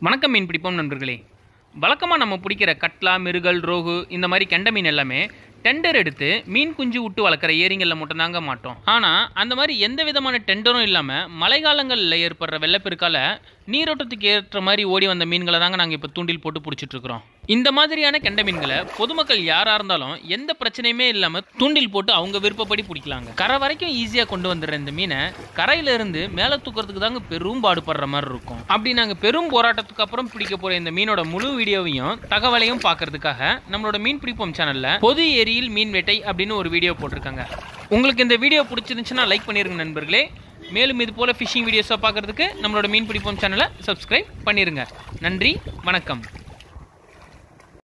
வணக்கம் மீன் பிடிப்போம் நண்பர்களே வழக்கமாக நம்ம பிடிக்கிற கட்லா மிருகல் ரோகு இந்த மாதிரி கெண்ட மீன் எல்லாமே டெண்டர் எடுத்து மீன் குஞ்சு விட்டு வளர்க்குற ஏரிங்களில் மட்டும்தாங்க மாட்டோம் ஆனால் அந்த மாதிரி எந்த விதமான டெண்டரும் இல்லாமல் மழைக்காலங்களில் ஏற்படுற வெள்ளப்பெருக்கால நீரோட்டத்துக்கு ஏற்ற மாதிரி ஓடி வந்த மீன்களை தாங்க நாங்கள் இப்போ தூண்டில் போட்டு பிடிச்சிட்டு இருக்கிறோம் இந்த மாதிரியான கெண்ட மீன்களை பொதுமக்கள் யாராக இருந்தாலும் எந்த பிரச்சனையுமே இல்லாமல் தூண்டில் போட்டு அவங்க விருப்பப்படி பிடிக்கலாங்க கரை வரைக்கும் ஈஸியாக கொண்டு வந்துடுற இந்த மீனை கரையில இருந்து மேலே தூக்கிறதுக்கு தாங்க பெரும் பாடுபடுற மாதிரி இருக்கும் அப்படி நாங்கள் பெரும் போராட்டத்துக்கு அப்புறம் பிடிக்க போகிற இந்த மீனோட முழு வீடியோவையும் தகவலையும் பார்க்கறதுக்காக நம்மளோட மீன் பிடிப்போம் சேனலில் பொது ஏரியில் மீன் வேட்டை அப்படின்னு ஒரு வீடியோ போட்டிருக்காங்க உங்களுக்கு இந்த வீடியோ பிடிச்சிருந்துச்சுன்னா லைக் பண்ணிருங்க நண்பர்களே மேலும் இது போல ஃபிஷிங் வீடியோஸை பார்க்கறதுக்கு நம்மளோட மீன் பிடிப்போம் சேனலை சப்ஸ்கிரைப் பண்ணிருங்க நன்றி வணக்கம்